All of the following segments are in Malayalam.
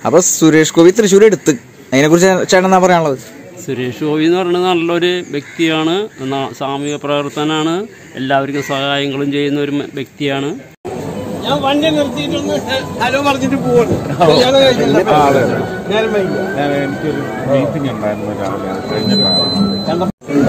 അപ്പൊ സുരേഷ് ഗോപി തൃശ്ശൂർ എടുത്ത് അതിനെ കുറിച്ച് ചേട്ടൻ എന്താ പറയാനുള്ളത് സുരേഷ് ഗോപി എന്ന് പറയുന്നത് നല്ലൊരു വ്യക്തിയാണ് ന- സാമൂഹിക പ്രവർത്തനാണ് എല്ലാവർക്കും സഹായങ്ങളും ചെയ്യുന്ന ഒരു മ- വ്യക്തിയാണ് ഞാൻ വണ്ടി നിർത്തിയിട്ടൊന്ന് ഹലോ പറഞ്ഞിട്ട് പോവാണ് കല്യാണം കഴിഞ്ഞില്ല. നേരം വൈകി. എനിക്കൊരു മീറ്റിംഗ് ഉണ്ടായിരുന്നു രാവിലെ കഴിഞ്ഞ പ്രാവശ്യം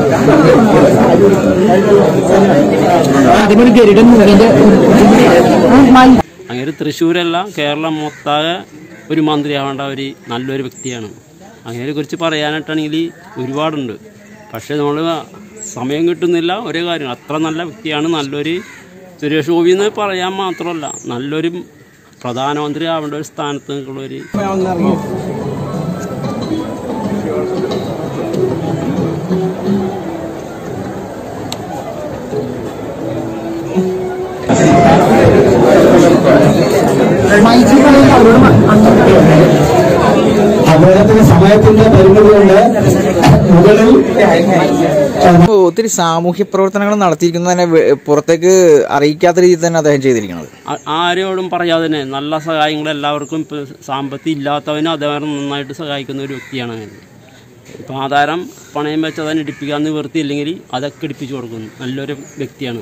അങ്ങനെ തൃശ്ശൂരല്ല കേരളം മൊത്താകെ ഒരു മന്ത്രിയാവേണ്ട ഒരു നല്ലൊരു വ്യക്തിയാണ് അങ്ങനെ കുറിച്ച് പറയാനായിട്ടാണെങ്കിൽ ഒരുപാടുണ്ട് പക്ഷേ നമ്മൾ സമയം കിട്ടുന്നില്ല ഒരേ കാര്യം അത്ര നല്ല വ്യക്തിയാണ് നല്ലൊരു സുരേഷ് ഗോപി എന്ന് പറയാൻ മാത്രമല്ല നല്ലൊരു പ്രധാനമന്ത്രി ആവേണ്ട ഒരു സ്ഥാനത്ത് നിൽക്കുന്നൊരു അദ്ദേഹത്തിന് സമയത്തിന്റെ പരിമിതി കൊണ്ട് മുകളിൽ അപ്പൊ ഒത്തിരി സാമൂഹ്യ പ്രവർത്തനങ്ങൾ നടത്തിയിരിക്കുന്നതിനെ വെ- പുറത്തേക്ക് അറിയിക്കാത്ത രീതിയിൽ തന്നെ അദ്ദേഹം ചെയ്തിരിക്കുന്നത് ആ- ആരോടും പറയാതെ തന്നെ നല്ല സഹായങ്ങൾ എല്ലാവർക്കും ഇപ്പോൾ സാമ്പത്തികം ഇല്ലാത്തവനും അദ്ദേഹം നന്നായിട്ട് സഹായിക്കുന്ന ഒരു വ്യക്തിയാണ് അങ്ങനെ ഇപ്പോൾ ആധാരം പണയം വെച്ച് അതിനെ ഇടിപ്പിക്കാൻ നിവൃത്തിയില്ലെങ്കിൽ അതൊക്കെ ഇടിപ്പിച്ചു കൊടുക്കുന്നു നല്ലൊരു വ്യക്തിയാണ്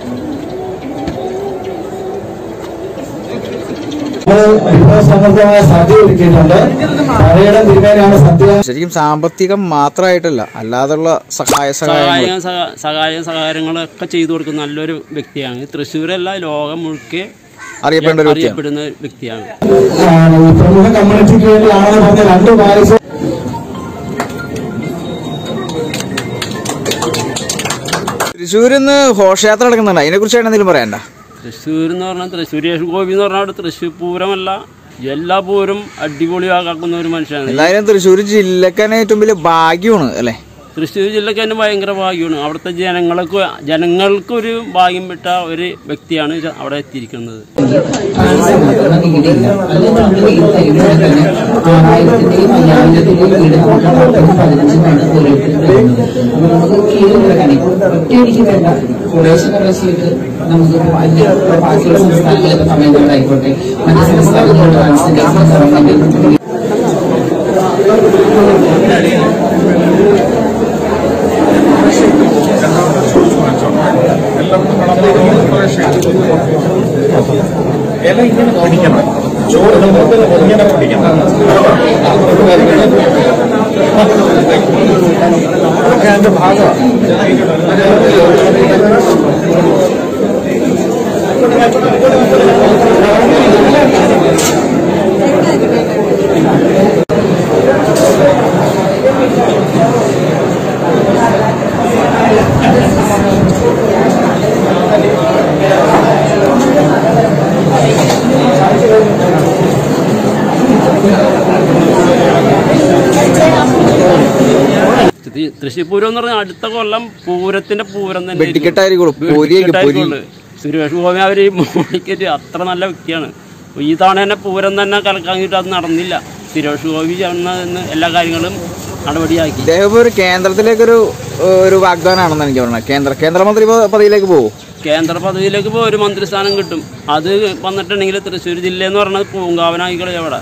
നമ്മൾ വിഭവസമൃദ്ധമായ സദ്യ ഒരുക്കിയിട്ടുണ്ട് പഴയുടെ തിരുമേനാണ് സദ്യ ശരിക്കും സാമ്പത്തികം മാത്രമായിട്ടല്ല അല്ലാതുള്ള സഹായ സഹായങ്ങൾ സഹായം സഹ- സഹായം സഹകാരങ്ങളൊക്കെ ചെയ്തു കൊടുക്കുന്ന നല്ലൊരു വ്യക്തിയാണ് തൃശ്ശൂരല്ല ലോകം മുഴുക്കെ അറിയപ്പെടേണ്ട ഒരു വ്യക്തിയാണ് അറിയപ്പെടുന്ന വ്യക്തിയാണ് ആണ് ഈ പ്രമുഖ കമ്മ്യൂണിറ്റിക്ക് വേണ്ടിയാണെന്ന് പറഞ്ഞ രണ്ട് പായസം തൃശ്ശൂരിൽ നിന്ന് ഘോഷയാത്ര നടക്കുന്നുണ്ട് അതിനെ കുറിച്ച് എന്തെങ്കിലും പറയണ്ട തൃശ്ശൂർ എന്ന് പറഞ്ഞാൽ തൃശ്ശൂർ സുരേഷ് ഗോപി എന്ന് പറഞ്ഞാൽ അവിടെ തൃശ്ശൂർ പൂരമല്ല എല്ലാ പൂരം അടിപൊളിയാക്കുന്ന ഒരു മനുഷ്യനാണ് എന്തായാലും തൃശ്ശൂർ ജില്ലക്ക് തന്നെ ഏറ്റവും വലിയ ഭാഗ്യമാണ് അല്ലേ തൃശ്ശൂർ ജില്ലക്ക് തന്നെ ഭയങ്കര ഭാഗ്യമാണ് അവിടുത്തെ ജനങ്ങൾക്ക് ജനങ്ങൾക്ക് ഒരു ഭാഗ്യം പെട്ട ഒരു വ്യക്തിയാണ് ഇത് അവിടെ എത്തിയിരിക്കുന്നത് ആറായിരത്തിന്റെയും അയ്യായിരത്തിന്റെയും വീട് നമുക്ക് പതിനഞ്ചിനാണ് ഓരോരുത്തരും നമുക്ക് കീഴിലിറങ്ങി ഒറ്റയടിക്ക് വേണ്ട കുറേശ്ശെ കുറേശ്ശെയായിട്ട് നമുക്ക് അന്യ ബാക്കിയുള്ള സംസ്ഥാനങ്ങളിലൊക്കെ തമിഴ്നാടായിക്കോട്ടെ മറ്റ് സംസ്ഥാനങ്ങളുടെ ട്രാൻസ്ജെൻഡേഴ്സിനെ ഗവൺമെന്റ് ഇല ഇങ്ങനെ പിടിക്കണം ചോറ് നമുക്ക് ഇങ്ങനെ പിടിക്കണം അതൊക്കെ അതിന്റെ ഭാഗമാണ് ഇത് തൃശ്ശൂർ പൂരം എന്ന് പറഞ്ഞാൽ അടുത്ത കൊല്ലം പൂരത്തിന്റെ പൂരം തന്നെ വെടിക്കെട്ടായിരിക്കും പൊരിയായിരിക്കും പൊരി സുരേഷ് ഗോപി അവര് മോണിക്കറ്റ് അത്ര നല്ല വ്യക്തിയാണ് അപ്പൊ ഈ തവണ തന്നെ പൂരം തന്നെ കലക്കാങ്ങിട്ട് അത് നടന്നില്ല സുരേഷ് ഗോപി ചെന്ന് എല്ലാ കാര്യങ്ങളും നടപടിയാക്കി ഇദ്ദേഹം ഇപ്പൊ ഒരു കേന്ദ്രത്തിലേക്കൊരു ഏഹ്, ഒരു വാഗ്ദാനമാണെന്ന് എനിക്ക് പറഞ്ഞത് കേന്ദ്ര കേന്ദ്രമന്ത്രി പ- പദവിയിലേക്ക് പോകും കേന്ദ്ര പദവിയിലേക്ക് ഇപ്പോൾ ഒരു മന്ത്രിസ്ഥാനം കിട്ടും അത് വന്നിട്ടുണ്ടെങ്കിൽ തൃശ്ശൂർ ജില്ല എന്ന് പറയുന്നത് പൂങ്കാവനായിക്കളെ അവിടെ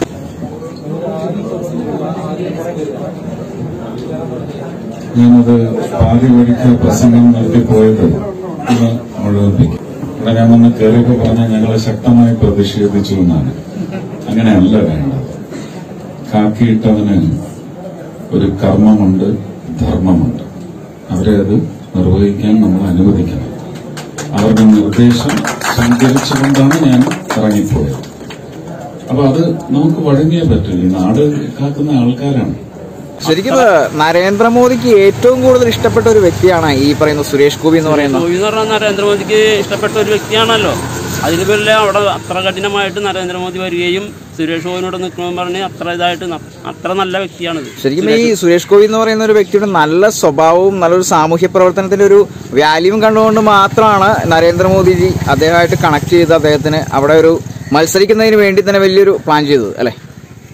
ഞാനത് പാതി വഴിക്ക് പ്രസംഗം നിർത്തിപ്പോയത് ഒന്ന് മുഴുവിപ്പിക്കും ഇവിടെ ഞാൻ വന്ന് കയറിയപ്പോ പറഞ്ഞാൽ ഞങ്ങളെ ശക്തമായി പ്രതിഷേധിച്ചു എന്നാണ് അങ്ങനെയല്ല വേണ്ടത് കാക്കിയിട്ടവന് ഒരു കർമ്മമുണ്ട് ധർമ്മമുണ്ട് അവരെ അത് നിർവഹിക്കാൻ നമ്മൾ അനുവദിക്കണം അവരുടെ നിർദ്ദേശം സ്വീകരിച്ചുകൊണ്ടാണ് ഞാൻ ഇറങ്ങിപ്പോയത് അപ്പൊ അത് നമുക്ക് വഴങ്ങിയേ പറ്റൂ ഈ നാട് കാക്കുന്ന ആൾക്കാരാണ് ശരിക്കും ഇത് നരേന്ദ്രമോദിക്ക് ഏറ്റവും കൂടുതൽ ഇഷ്ടപ്പെട്ട ഒരു വ്യക്തിയാണ് ഈ പറയുന്ന സുരേഷ് ഗോപി എന്ന് പറയുന്നത് ഗോപി എന്ന് പറഞ്ഞാൽ നരേന്ദ്രമോദിക്ക് ഇഷ്ടപ്പെട്ട ഒരു വ്യക്തിയാണല്ലോ അതിന് പേരിൽ അവിടെ അത്ര കഠിനമായിട്ട് നരേന്ദ്രമോദി വരികയും സുരേഷ് ഗോപിനോട് നിൽക്കണമെന്ന് പറഞ്ഞ് അത്ര ഇതായിട്ട് ന- അത്ര നല്ല വ്യക്തിയാണത് ശരിക്കും ഈ സുരേഷ് ഗോപി എന്ന് പറയുന്ന ഒരു വ്യക്തിയുടെ നല്ല സ്വഭാവവും നല്ലൊരു സാമൂഹ്യ പ്രവർത്തനത്തിന്റെ ഒരു വാല്യൂവും കണ്ടുകൊണ്ട് മാത്രമാണ് നരേന്ദ്രമോദിജി അദ്ദേഹമായിട്ട് കണക്ട് ചെയ്ത് അദ്ദേഹത്തിന് അവിടെ ഒരു മത്സരിക്കുന്നതിന് വേണ്ടി തന്നെ വലിയൊരു പ്ലാൻ ചെയ്തത് അല്ലെ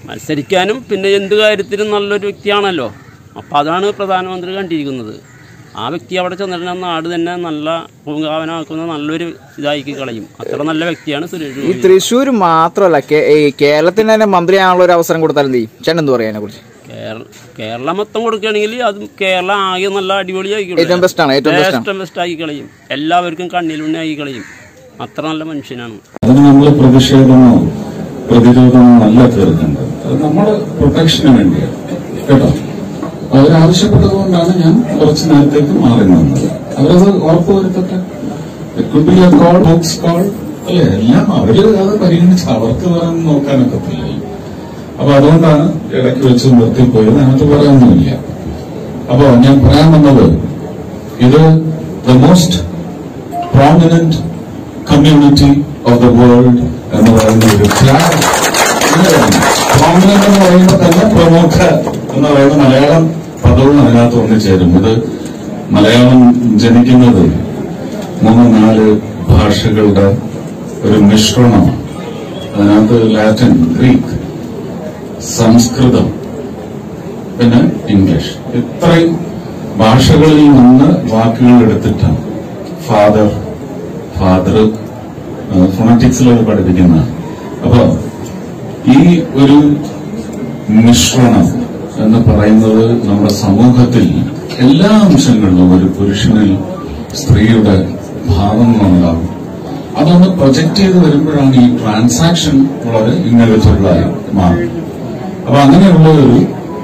മത്സരിക്കാനും പിന്നെ എന്ത് കാര്യത്തിനും നല്ലൊരു വ്യക്തിയാണല്ലോ അപ്പം അതാണ് പ്രധാനമന്ത്രി കണ്ടിരിക്കുന്നത് ആ വ്യക്തി അവിടെ ചെന്നിട്ട് നാട് തന്നെ നല്ല പൂങ്കാവനാക്കുന്ന നല്ലൊരു ഇതാക്കി കളയും അത്ര നല്ല വ്യക്തിയാണ് സുരേഷ് ഈ ഗോപി തൃശ്ശൂർ മാത്രമല്ല കേ- ഈ കേരളത്തിന് തന്നെ മന്ത്രിയാണുള്ള ഒരു അവസരം കൊടുത്താൽ എന്ത് ചെയ്യും ചേട്ടൻ എന്ത് പറയാ അതിനെ കുറിച്ച് കേരള കേരളം മൊത്തം കൊടുക്കുകയാണെങ്കിൽ അത് കേരളം ആകെ നല്ല അടിപൊളിയാക്കി ഏറ്റവും best ആണ്, ഏറ്റവും best ആണ്. ഏറ്റവും ബെസ്റ്റ് ആക്കി കളയും എല്ലാവർക്കും കണ്ണിലുണ്ണി ആക്കി കളയും അത്ര നല്ല മനുഷ്യനാണ് അതിന് നമ്മൾ പ്രതിഷേധമോ പ്രതിരോധമോ അല്ല തീർക്കേണ്ടത് അത് നമ്മുടെ പ്രൊട്ടക്ഷന് വേണ്ടിയാണ് കേട്ടോ അവരാവശ്യപ്പെട്ടതുകൊണ്ടാണ് ഞാൻ കുറച്ച് നേരത്തേക്ക് മാറി നിന്നത് അവരത് ഉറപ്പുവരുത്തട്ടെ could be a call books call അല്ലെ എല്ലാം അവര് അത് പരിഗണിച്ച് അവർക്ക് വേറെ നോക്കാനൊക്കത്തില്ല അപ്പൊ അതുകൊണ്ടാണ് ഇടയ്ക്ക് വെച്ച് നിർത്തിപ്പോയത് അതിനകത്ത് പറയാനൊന്നുമില്ല അപ്പോ ഞാൻ പറയാൻ വന്നത് ഇത് the most prominent community of the world എന്ന് പറയുന്ന ഒരു പ്രോമിനന്റ് എന്ന് പറയുമ്പോൾ തന്നെ പ്രമുഖ എന്ന് പറയുന്ന മലയാളം പദവും അതിനകത്ത് ഒന്നിച്ചേരും ഇത് മലയാളം ജനിക്കുന്നത് മൂന്ന് നാല് ഭാഷകളുടെ ഒരു മിശ്രണമാണ് അതിനകത്ത് ലാറ്റിൻ ഗ്രീക്ക് സംസ്കൃതം പിന്നെ ഇംഗ്ലീഷ് ഇത്രയും ഭാഷകളിൽ നിന്ന് വാക്കുകൾ എടുത്തിട്ടാണ് ഫാദർ ഫാദർ ഫൊണറ്റിക്സിൽ അത് പഠിപ്പിക്കുന്നതാണ് അപ്പോ ഈ ഒരു മിശ്രണം എന്ന് പറയുന്നത് നമ്മുടെ സമൂഹത്തിൽ എല്ലാ അംശങ്ങളിലും ഒരു പുരുഷനിൽ സ്ത്രീയുടെ ഭാവങ്ങളുണ്ടാകും അതൊന്ന് പ്രൊജക്ട് ചെയ്ത് വരുമ്പോഴാണ് ഈ ട്രാൻസാക്ഷൻ വളരെ ഇന്നലത്തുള്ളതായി മാറും അപ്പൊ അങ്ങനെയുള്ള ഒരു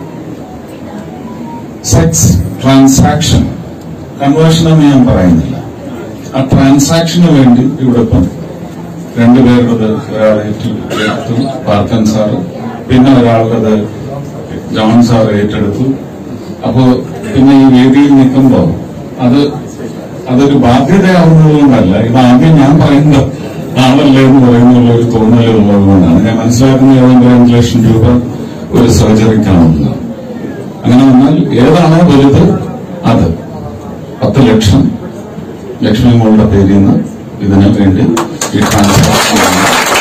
സെക്സ് ട്രാൻസാക്ഷൻ കൺവേർഷൻ എന്ന് ഞാൻ പറയുന്നില്ല ആ ട്രാൻസാക്ഷന് വേണ്ടി ഇവിടെ ഇപ്പം രണ്ടുപേരുടേത് ഒരാൾ ഏറ്റെടുത്തു പാർക്കൻ സാറ് പിന്നെ ഒരാളുടേത് ജോൺ സാർ ഏറ്റെടുത്തു അപ്പോ പിന്നെ ഈ വേദിയിൽ നിൽക്കുമ്പോ അത് അതൊരു ബാധ്യതയാവുന്നത് കൊണ്ടല്ല ഇത് ആദ്യം ഞാൻ പറയുന്നത് ആളല്ലേ എന്ന് പറയുന്നുള്ള ഒരു തോന്നലുള്ളത് കൊണ്ടാണ് ഞാൻ മനസ്സിലാക്കുന്ന ഏതാണ്ട് രണ്ട് ലക്ഷം രൂപ ഒരു സർജറിക്കാണെന്ന് അങ്ങനെ വന്നാൽ ഏതാണോ വലുത് അത് പത്ത് ലക്ഷം ലക്ഷ്മി മോളുടെ പേരിൽ നിന്ന് ഇതിനു വേണ്ടി ഈ ട്രാൻസാക്ഷൻ